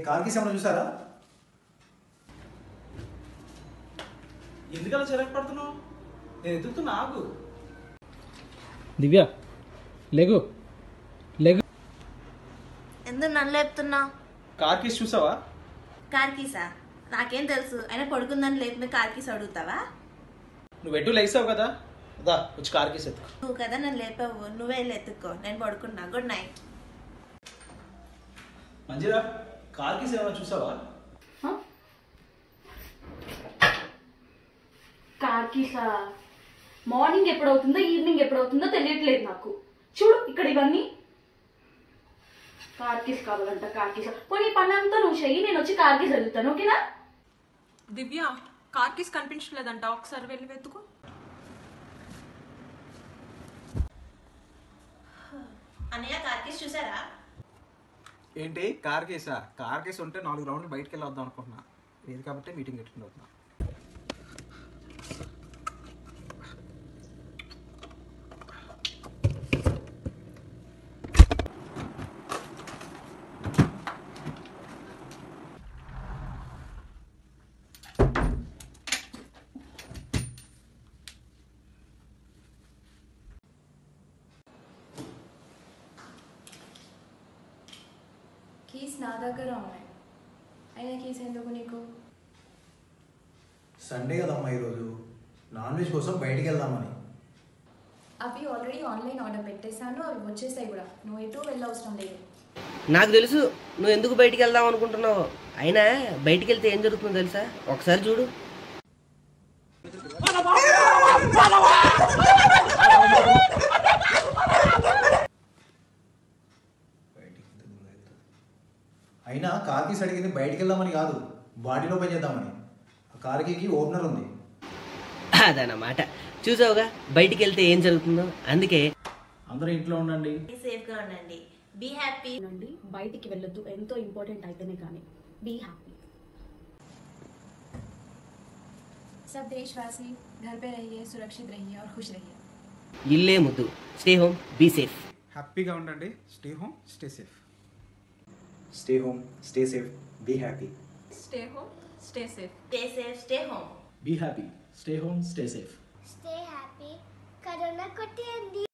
Car case ఏమైనా చూసారా ఎందుకలా చిరాకు పడుతున్నావు నేను ఎదుగుతున్నా ఆగు దివ్య లేగు లేగు ఎందుకు నన్ను లేపుతున్నా కార్ కేసు చూసావా కార్ కీసా నాకేం తెలుసు అయినా పడుకుందని లేపి కార్ కీస్ అడుగుతావా నువ్వు ఎటు లేసావు కదా దా వచ్చి కార్ కేసు ఎత్తుకు నువ్వు కదా నన్ను లేపావు నువ్వే వెళ్ళి ఎత్తుక్కో నేను పడుకున్నా గుడ్ నైట్ మంచిరా కార్ కేసు ఏమైనా చూసావా కార్కి సార్ మార్నింగ్ ఎప్పుడవుతుందో ఈవినింగ్ ఎప్పుడవుతుందో తెలియట్లేదు నాకు చూడు ఇక్కడ ఇవన్నీ కార్కిస్ కావాలంట కార్కిస్ పోనీ ఈ పని అంతా నువ్వు చెయ్యి నేను వచ్చి కార్కిస్ చదువుతాను ఓకేనా దివ్య కార్కిస్ కనిపించలేదంట ఒకసారి వెళ్ళి వెతుకు అన్నయ్య కార్ కీస్ చూసారా ఏంటి కార్ కేసా కార్ కేసు ఉంటే నాలుగు రౌండ్లు బయటికి వెళ్ళి వద్దాం అనుకుంటున్నా లేదు కాబట్టి మీటింగ్ పెట్టుకుని అవుతున్నా కీస్ నా దగ్గర ఉన్నాయి అయినా కీస్ ఎందుకు నీకు సండే కదమ్మా ఈరోజు నాన్ వెజ్ కోసం బయటికి వెళ్దామని అవి ఆల్రెడీ ఆన్లైన్ ఆర్డర్ పెట్టేశాను అవి వచ్చేసాయి కూడా నువ్వు ఎటు వెళ్ళవసరం లేదు నాకు తెలుసు నువ్వు ఎందుకు బయటికి వెళ్దాం అనుకుంటున్నావు అయినా బయటికి వెళ్తే ఏం జరుగుతుందో తెలుసా ఒకసారి చూడు బయటికి వెళ్తే దూరం అవుతుంది. అయినా కార్ కేసు అడిగింది బయటికి వెళ్దామని కాదు బాడీలో పని చేద్దామని ఆ కార్ కీకి ఓపెనర్ ఉంది అదన్నమాట చూసావుగా బయటికి వెళ్తే ఏం జరుగుతుందో అందుకే అందరూ ఇంట్లో ఉండండి సేఫ్గా ఉండండి బీ హ్యాపీ అండి బయటికి వెళ్ళొద్దు ఎంతో ఇంపార్టెంట్ అయితేనే కానీ బీ హ్యాపీ सब देशवासी घर पे रहिए सुरक्षित रहिए और खुश रहिए ఇల్లే ముద్దు స్టే హోమ్ బీ సేఫ్ హ్యాపీగా ఉండండి stay home stay safe stay home stay safe be happy stay home stay safe stay safe stay home be happy stay home stay safe stay happy corona కొట్టేయండి